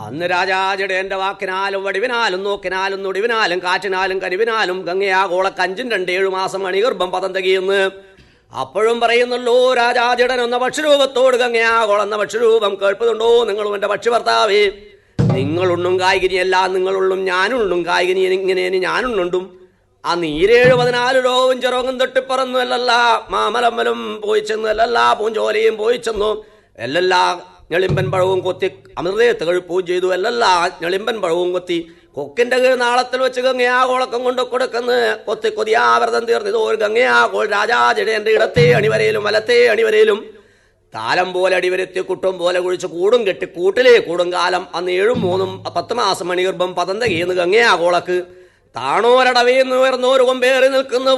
അന്ന് രാജാജടേന്റെ വാക്കിനാലും വടിവിനാലും നോക്കിനാലും നുടിവിനാലും കാറ്റിനാലും കനിവിനാലും ഗംഗയാഗോളക്ക് അഞ്ചും രണ്ട് ഏഴു മാസം അണിഗർഭം പദം തികയുന്നു അപ്പോഴും പറയുന്നല്ലോ രാജാജടൻ എന്ന പക്ഷിരൂപത്തോട് ഗംഗയാഗോളം എന്ന പക്ഷിരൂപം കേൾപ്പതുണ്ടോ നിങ്ങളും എന്റെ പക്ഷി ഭർത്താവേ നിങ്ങളുണ്ണും കായികനിയല്ല നിങ്ങളുള്ളും ഞാനുള്ളും കായികനി ഇങ്ങനെ ഞാനുണ്ണുണ്ടും ആ നീരേഴ് പതിനാല് ലോകവും ചെറുങ്ങും തൊട്ടിപ്പറന്നു അല്ലല്ല മാമലമ്മലും പോയി ചെന്നു അല്ലല്ല പൂഞ്ചോലയും പോയി ചെന്നു എല്ലല്ല ഞെളിമ്പൻ പഴവും കൊത്തി അമൃതയത്ത് കഴിപ്പുകയും ചെയ്തു അല്ലല്ല ഞെളിമ്പൻ പഴവും കൊത്തി കൊക്കിന്റെ കീഴ് നാളത്തിൽ വെച്ച് ഗംഗയാകോളക്കം കൊണ്ട് കൊടുക്കുന്ന കൊത്തി കൊതിയാവ്രതം തീർന്നത് ഒരു ഗംഗയാകോൾ രാജാജടേന്റെ ഇടത്തെ അണിവരയിലും വലത്തെ അണിവരയിലും താലം പോലെ അടിവരുത്തി കുട്ടും പോലെ കുഴിച്ച് കൂടും കെട്ടി കൂട്ടിലേ കൂടും കാലം അന്ന് ഏഴും മൂന്നും പത്ത് മാസം മണിഗർഭം പതന്ത കീന്ന് ഗംഗയാകോളക്ക് താണോരടവേന്ന് ഉയർന്നോരു കൊമ്പേറി നിൽക്കുന്ന